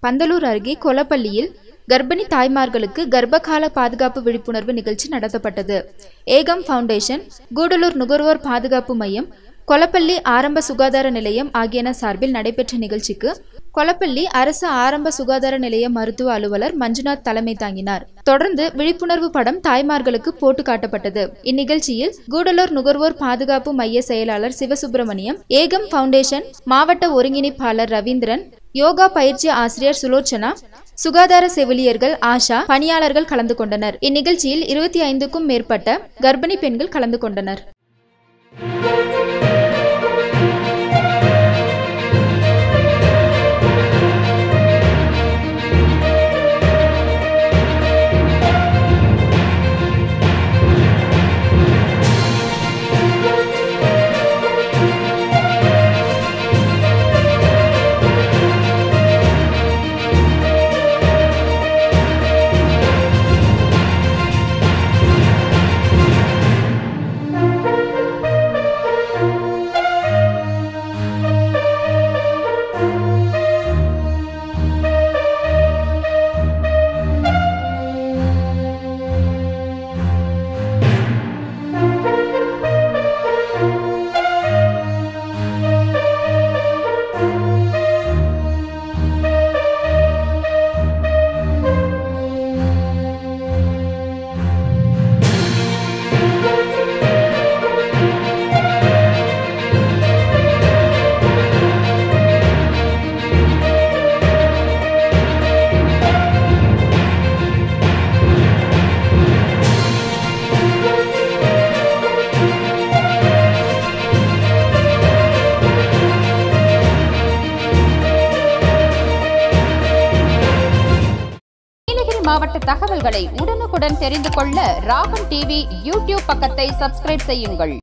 பந்தலூர் அருகே கொலப்பள்ளியில் கர்ப்பிணி தாய்மார்களுக்கு கர்ப்பகால பாதுகாப்பு விழிப்புணர்வு நிகழ்ச்சி நடத்தப்பட்டது ஏகம் ஃபவுண்டேஷன் கூடலூர் நுகர்வோர் பாதுகாப்பு மையம் கொலப்பள்ளி ஆரம்ப சுகாதார நிலையம் ஆகியன சார்பில் நடைபெற்ற நிகழ்ச்சிக்கு கொலப்பள்ளி அரசு ஆரம்ப சுகாதார நிலைய மருத்துவ அலுவலர் மஞ்சுநாத் தலைமை தாங்கினார் தொடர்ந்து விழிப்புணர்வு படம் தாய்மார்களுக்கு போட்டு காட்டப்பட்டது இந்நிகழ்ச்சியில் கூடலூர் நுகர்வோர் பாதுகாப்பு மைய செயலாளர் சிவசுப்பிரமணியம் ஏகம் ஃபவுண்டேஷன் மாவட்ட ஒருங்கிணைப்பாளர் ரவீந்திரன் யோகா பயிற்சி ஆசிரியர் சுலோச்சனா சுகாதார செவிலியர்கள் ஆஷா பணியாளர்கள் கலந்து கொண்டனர் இந்நிகழ்ச்சியில் இருபத்தி ஐந்துக்கும் மேற்பட்ட கர்ப்பிணி பெண்கள் கலந்து கொண்டனர் நீலகிரி மாவட்ட தகவல்களை உடனுக்குடன் தெரிந்து கொள்ள ராகம் டிவி யூடியூப் பக்கத்தை சப்ஸ்கிரைப் செய்யுங்கள்